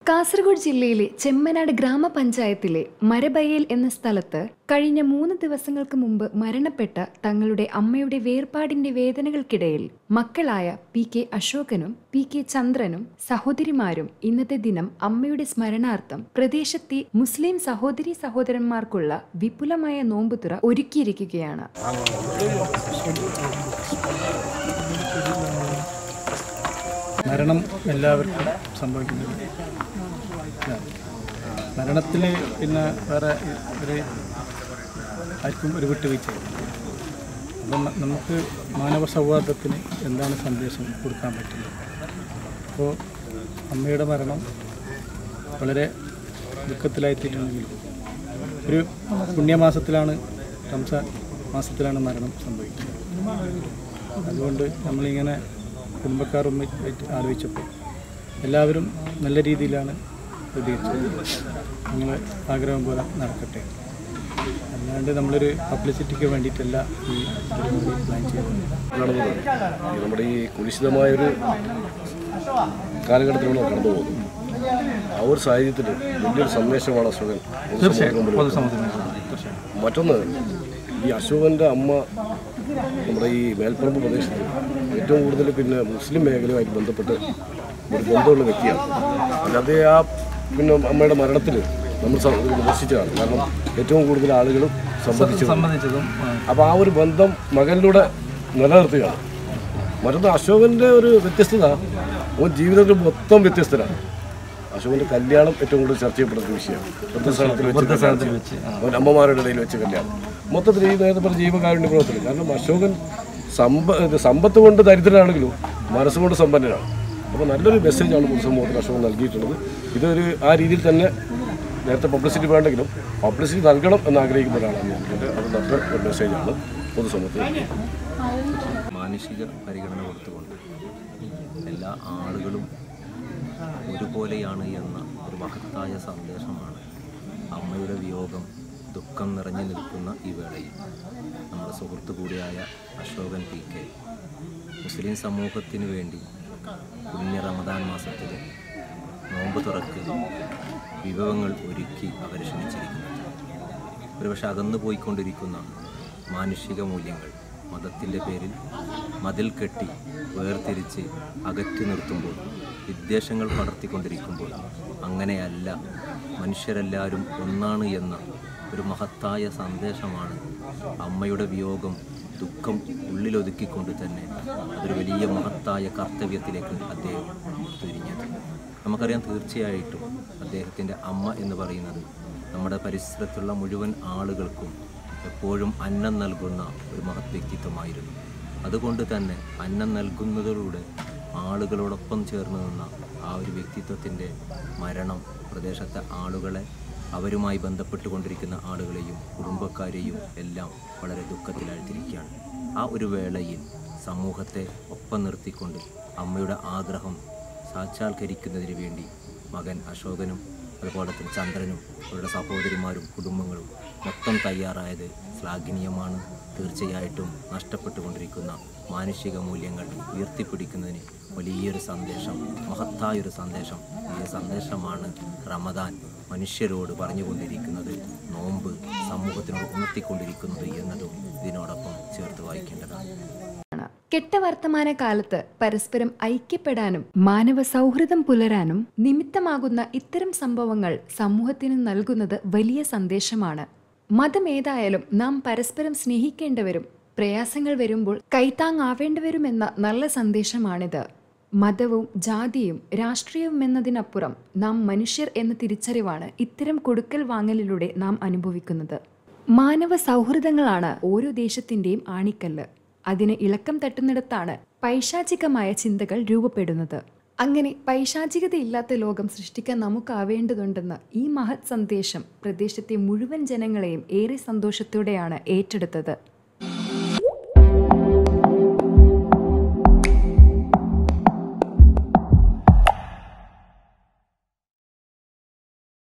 കാസർഗോഡ് ജില്ലയിലെ ചെമ്മനാട് ഗ്രാമപഞ്ചായത്തിലെ മരബയ്യൽ എന്ന സ്ഥലത്ത് കഴിഞ്ഞ മൂന്ന് ദിവസങ്ങൾക്ക് മുമ്പ് മരണപ്പെട്ട തങ്ങളുടെ അമ്മയുടെ വേർപാടിന്റെ വേദനകൾക്കിടയിൽ മക്കളായ പി കെ അശോകനും പി കെ ചന്ദ്രനും സഹോദരിമാരും ഇന്നത്തെ ദിനം അമ്മയുടെ സ്മരണാർത്ഥം പ്രദേശത്തെ മുസ്ലിം സഹോദരി സഹോദരന്മാർക്കുള്ള വിപുലമായ നോമ്പുതുറ ഒരുക്കിയിരിക്കുകയാണ് മരണം എല്ലാവർക്കും സംഭവിക്കുന്നത് മരണത്തിൽ പിന്നെ വേറെ ഒരു ആർക്കും ഒരു വിട്ടുവീഴ്ചയില്ല അപ്പം നമുക്ക് മാനവ സൗഹാർദ്ദത്തിന് എന്താണ് സന്ദേശം കൊടുക്കാൻ പറ്റുന്നത് അപ്പോൾ അമ്മയുടെ മരണം വളരെ ദുഃഖത്തിലായിത്തീട്ടുണ്ടെങ്കിലും ഒരു പുണ്യമാസത്തിലാണ് റംസാൻ മാസത്തിലാണ് മരണം സംഭവിക്കുന്നത് അതുകൊണ്ട് നമ്മളിങ്ങനെ കുടുംബക്കാർ ഒന്നിച്ച് ആലോചിച്ചപ്പോൾ എല്ലാവരും നല്ല രീതിയിലാണ് പ്രതികരിച്ചത് നിങ്ങൾ ആഗ്രഹം പോലെ നടക്കട്ടെ അല്ലാണ്ട് നമ്മളൊരു പബ്ലിസിറ്റിക്ക് വേണ്ടിയിട്ടല്ല ഈ പരിപാടി പ്ലാൻ ചെയ്തത് നടന്നത് ഈ നമ്മുടെ ഈ കുലിശിതമായൊരു കാലഘട്ടത്തിലൂടെ കടന്നു പോകുന്നു ആ ഒരു സാഹചര്യത്തിൽ വലിയൊരു സന്ദേശമാണ് അശോകൻ പൊതുസമൂഹത്തിന് മുമ്പിൽ വെക്കുന്നത്. മറ്റൊന്ന് ഈ അശോകൻ്റെ അമ്മ നമ്മുടെ ഈ മേൽപ്പറമ്പ് പ്രദേശത്ത് ഏറ്റവും കൂടുതൽ പിന്നെ മുസ്ലിം മേഖലയുമായിട്ട് ബന്ധപ്പെട്ട് ഒരു ബന്ധമുള്ള വ്യക്തിയാണ് അല്ലാതെ ആ പിന്നെ അമ്മയുടെ മരണത്തിൽ നമ്മൾ സ- വിമർശിച്ചതാണ് കാരണം ഏറ്റവും കൂടുതൽ ആളുകളും സംബന്ധിച്ചു സംബന്ധിച്ചതും അപ്പോൾ ആ ഒരു ബന്ധം മകനിലൂടെ നിലനിർത്തുകയാണ് മറ്റൊന്ന് അശോകൻ്റെ ഒരു വ്യത്യസ്തത അവൻ ജീവിതത്തിൽ മൊത്തം വ്യത്യസ്തനാണ് അശോകൻ്റെ കല്യാണം ഏറ്റവും കൂടുതൽ ചർച്ച ചെയ്യപ്പെടുന്ന വിഷയമാണ് വൃദ്ധസ്ഥാനത്തിൽ വെച്ച് കല്യാണം. അവൻ അമ്മമാരുടെ ഇടയിൽ വെച്ച് കല്യാണം മൊത്തത്തിൽ ഈ നേരത്തെ പറഞ്ഞ ജീവകാരുണ്യ പ്രവർത്തനം കാരണം അശോകൻ സമ്പ ഇത് സമ്പത്ത് കൊണ്ട് ദരിദ്രനാണെങ്കിലും മനസ്സുകൊണ്ട് സമ്പന്നനാണ് അപ്പോൾ നല്ലൊരു മെസ്സേജാണ് പൊതുസമൂഹത്തിന് അശോകൻ നൽകിയിട്ടുള്ളത് ഇതൊരു ആ രീതിയിൽ തന്നെ നേരത്തെ പബ്ലിസിറ്റി വേണ്ടെങ്കിലും പബ്ലിസിറ്റി നൽകണം എന്ന് ആഗ്രഹിക്കുന്ന ഒരാളാണ് ഞാൻ അത് നല്ല ഒരു മെസ്സേജാണ് പൊതുസമൂഹത്തിന് മാനുഷിക പരിഗണന കൊടുത്തുകൊണ്ട് എല്ലാ ആളുകളും ഒരുപോലെയാണ് എന്ന ഒരു മഹത്തായ സന്ദേശമാണ് അമ്മയുടെ വിയോഗം ദുഃഖം നിറഞ്ഞു നിൽക്കുന്ന ഈ വേളയിൽ നമ്മുടെ സുഹൃത്തു കൂടിയായ അശോകൻ പി കെ മുസ്ലിം സമൂഹത്തിന് വേണ്ടി പുണ്യ റമദാൻ മാസത്തിൽ നോമ്പ് തുറക്ക് വിഭവങ്ങൾ ഒരുക്കി അവരെ ക്ഷണിച്ചിരിക്കുന്നത് ഒരുപക്ഷെ അകന്നു പോയിക്കൊണ്ടിരിക്കുന്ന മാനുഷിക മൂല്യങ്ങൾ മതത്തിൻ്റെ പേരിൽ മതിൽ കെട്ടി വേർതിരിച്ച് അകറ്റി നിർത്തുമ്പോൾ വിദ്വേഷങ്ങൾ പടർത്തിക്കൊണ്ടിരിക്കുമ്പോൾ അങ്ങനെയല്ല മനുഷ്യരെല്ലാവരും ഒന്നാണ് എന്ന ഒരു മഹത്തായ സന്ദേശമാണ് അമ്മയുടെ വിയോഗം ദുഃഖം ഉള്ളിലൊതുക്കിക്കൊണ്ട് തന്നെ അതൊരു വലിയ മഹത്തായ കർത്തവ്യത്തിലേക്ക് അദ്ദേഹം തിരിഞ്ഞത് നമുക്കറിയാം തീർച്ചയായിട്ടും അദ്ദേഹത്തിൻ്റെ അമ്മ എന്ന് പറയുന്നത് നമ്മുടെ പരിസരത്തുള്ള മുഴുവൻ ആളുകൾക്കും എപ്പോഴും അന്നം നൽകുന്ന ഒരു മഹത് വ്യക്തിത്വമായിരുന്നു അതുകൊണ്ട് തന്നെ അന്നം നൽകുന്നതിലൂടെ ആളുകളോടൊപ്പം ചേർന്ന് നിന്ന ആ ഒരു വ്യക്തിത്വത്തിൻ്റെ മരണം പ്രദേശത്തെ ആളുകളെ അവരുമായി ബന്ധപ്പെട്ടുകൊണ്ടിരിക്കുന്ന ആളുകളെയും കുടുംബക്കാരെയും എല്ലാം വളരെ ദുഃഖത്തിലാഴ്ത്തിരിക്കുകയാണ് ആ ഒരു വേളയിൽ സമൂഹത്തെ ഒപ്പം നിർത്തിക്കൊണ്ട് അമ്മയുടെ ആഗ്രഹം സാക്ഷാത്കരിക്കുന്നതിന് വേണ്ടി മകൻ അശോകനും അതുപോലെ തന്നെ ചന്ദ്രനും അവരുടെ സഹോദരിമാരും കുടുംബങ്ങളും മൊത്തം തയ്യാറായത് ശ്ലാഘനീയമാണ് തീർച്ചയായിട്ടും നഷ്ടപ്പെട്ടുകൊണ്ടിരിക്കുന്ന മാനുഷിക മൂല്യങ്ങൾ ഉയർത്തിപ്പിടിക്കുന്നതിന് വലിയൊരു സന്ദേശം മഹത്തായൊരു സന്ദേശം ഈ സന്ദേശമാണ് റമദാൻ മനുഷ്യരോട് പറഞ്ഞുകൊണ്ടിരിക്കുന്നത് നോമ്പ് സമൂഹത്തിനോട് ഉണർത്തിക്കൊണ്ടിരിക്കുന്നത് എന്നതും ഇതിനോടൊപ്പം ചേർത്ത് വായിക്കേണ്ടതാണ് ആണ് കെട്ട വർത്തമാന കാലത്ത് പരസ്പരം ഐക്യപ്പെടാനും മാനവ സൗഹൃദം പുലരാനും നിമിത്തമാകുന്ന ഇത്തരം സംഭവങ്ങൾ സമൂഹത്തിന് നൽകുന്നത് വലിയ സന്ദേശമാണ് മതമേതായാലും നാം പരസ്പരം സ്നേഹിക്കേണ്ടവരും പ്രയാസങ്ങൾ വരുമ്പോൾ കൈത്താങ്ങാവേണ്ടവരുമെന്ന നല്ല സന്ദേശമാണിത് മതവും ജാതിയും രാഷ്ട്രീയവും എന്നതിനപ്പുറം നാം മനുഷ്യർ എന്ന തിരിച്ചറിവാണ് ഇത്തരം കൊടുക്കൽ വാങ്ങലിലൂടെ നാം അനുഭവിക്കുന്നത് മാനവ സൗഹൃദങ്ങളാണ് ഓരോ ദേശത്തിന്റെയും ആണിക്കല്ല് അതിന് ഇളക്കം തട്ടുന്നിടത്താണ് പൈശാചികമായ ചിന്തകൾ രൂപപ്പെടുന്നത് അങ്ങനെ പൈശാചികതയില്ലാത്ത ലോകം സൃഷ്ടിക്കാൻ നമുക്കാവേണ്ടതുണ്ടെന്ന് ഈ മഹത് സന്ദേശം പ്രദേശത്തെ മുഴുവൻ ജനങ്ങളെയും ഏറെ സന്തോഷത്തോടെയാണ് ഏറ്റെടുത്തത്